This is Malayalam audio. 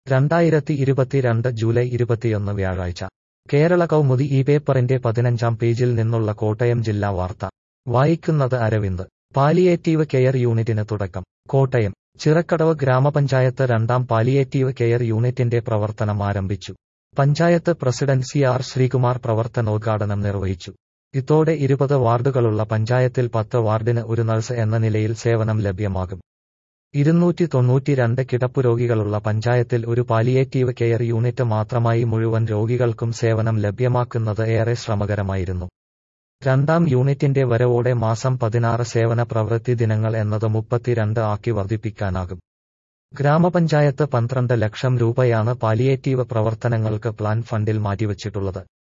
രണ്ടായിരത്തി ഇരുപത്തിരണ്ട് ജൂലൈ ഇരുപത്തിയൊന്ന് വ്യാഴാഴ്ച കേരള കൗമുദി ഈ പേപ്പറിന്റെ പതിനഞ്ചാം പേജിൽ നിന്നുള്ള കോട്ടയം ജില്ലാ വാർത്ത വായിക്കുന്നത് അരവിന്ദ് പാലിയേറ്റീവ് കെയർ യൂണിറ്റിന് തുടക്കം കോട്ടയം ചിറക്കടവ് ഗ്രാമപഞ്ചായത്ത് രണ്ടാം പാലിയേറ്റീവ് കെയർ യൂണിറ്റിന്റെ പ്രവർത്തനം ആരംഭിച്ചു panchayat president C R Sreekumar പ്രവർത്തനോദ്ഘാടനം നിർവഹിച്ചു ഇതോടെ ഇരുപത് വാർഡുകളുള്ള പഞ്ചായത്തിൽ പത്ത് വാർഡിന് ഒരു നഴ്സ് എന്ന നിലയിൽ സേവനം ലഭ്യമാകും ഇരുന്നൂറ്റി തൊണ്ണൂറ്റിരണ്ട് കിടപ്പുരോഗികളുള്ള പഞ്ചായത്തിൽ ഒരു പാലിയേറ്റീവ് കെയർ യൂണിറ്റ് മാത്രമായി മുഴുവൻ രോഗികൾക്കും സേവനം ലഭ്യമാക്കുന്നത് ഏറെ ശ്രമകരമായിരുന്നു രണ്ടാം യൂണിറ്റിന്റെ വരവോടെ മാസം പതിനാറ് സേവന പ്രവൃത്തി ദിനങ്ങൾ എന്നത് മുപ്പത്തിരണ്ട് ആക്കി വർദ്ധിപ്പിക്കാനാകും ഗ്രാമപഞ്ചായത്ത് പന്ത്രണ്ട് ലക്ഷം രൂപയാണ് പാലിയേറ്റീവ് പ്രവർത്തനങ്ങൾക്ക് പ്ലാൻ ഫണ്ടിൽ മാറ്റിവച്ചിട്ടുള്ളത്